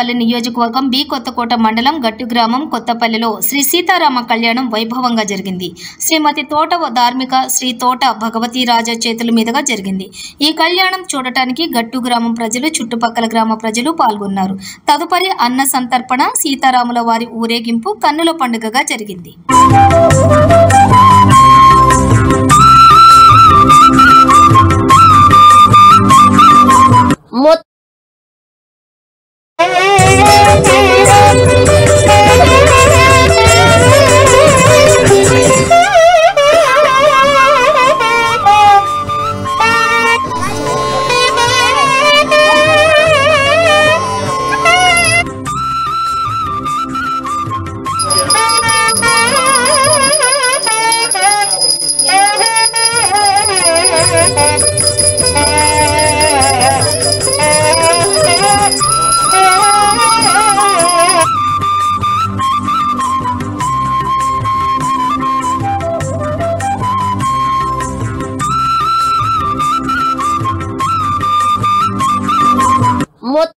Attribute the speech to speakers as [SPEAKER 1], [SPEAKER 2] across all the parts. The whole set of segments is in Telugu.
[SPEAKER 1] తమ్మళ్లపల్లి నియోజకవర్గం బి కొత్తకోట మండలం గట్టు గ్రామం కొత్తపల్లిలో శ్రీ సీతారామ కళ్యాణం వైభవంగా జరిగింది శ్రీమతి తోట ధార్మిక శ్రీ తోట భగవతీ రాజా చేతుల మీదుగా జరిగింది ఈ కళ్యాణం చూడటానికి గట్టు గ్రామం ప్రజలు చుట్టుపక్కల గ్రామ ప్రజలు పాల్గొన్నారు తదుపరి అన్న సంతర్పణ సీతారాముల వారి ఊరేగింపు కన్నుల పండుగగా జరిగింది
[SPEAKER 2] మొత్తం మొత్తం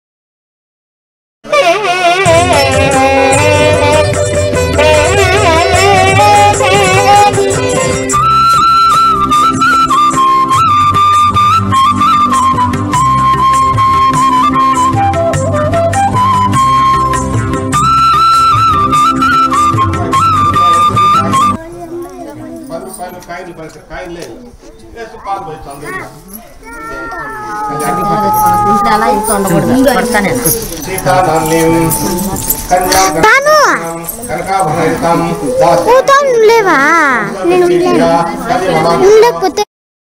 [SPEAKER 3] పది రూపాయలు కాయలు పది కాయలు లేదు వేసి పాలు పోయి అందరూ
[SPEAKER 2] అలా ఇంత ఉండకూడదు పడతానే
[SPEAKER 3] సీతానాన్యం కన్యాగణం కనకాభరణితం
[SPEAKER 4] పోతాం లేవా నేను ఉండకపోతే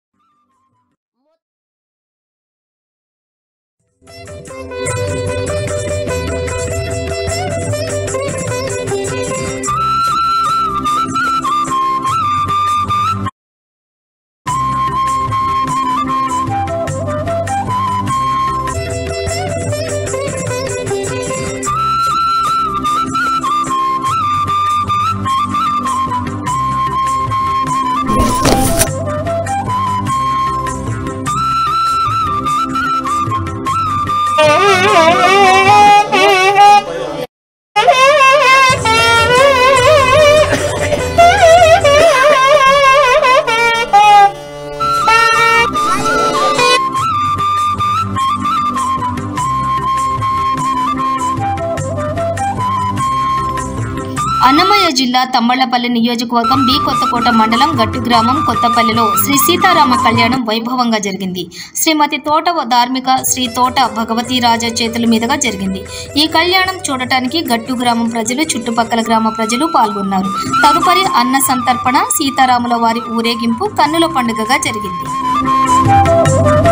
[SPEAKER 1] అన్నమయ్య జిల్లా తమ్మళ్లపల్లి నియోజకవర్గం బి కొత్తకోట మండలం గట్టు గ్రామం కొత్తపల్లిలో శ్రీ సీతారామ కళ్యాణం వైభవంగా జరిగింది శ్రీమతి తోట ధార్మిక శ్రీ తోట భగవతీ రాజా చేతుల మీదుగా జరిగింది ఈ కళ్యాణం చూడటానికి గట్టు గ్రామం ప్రజలు చుట్టుపక్కల గ్రామ ప్రజలు పాల్గొన్నారు తదుపరి అన్న సంతర్పణ సీతారాముల వారి ఊరేగింపు కన్నుల పండుగగా జరిగింది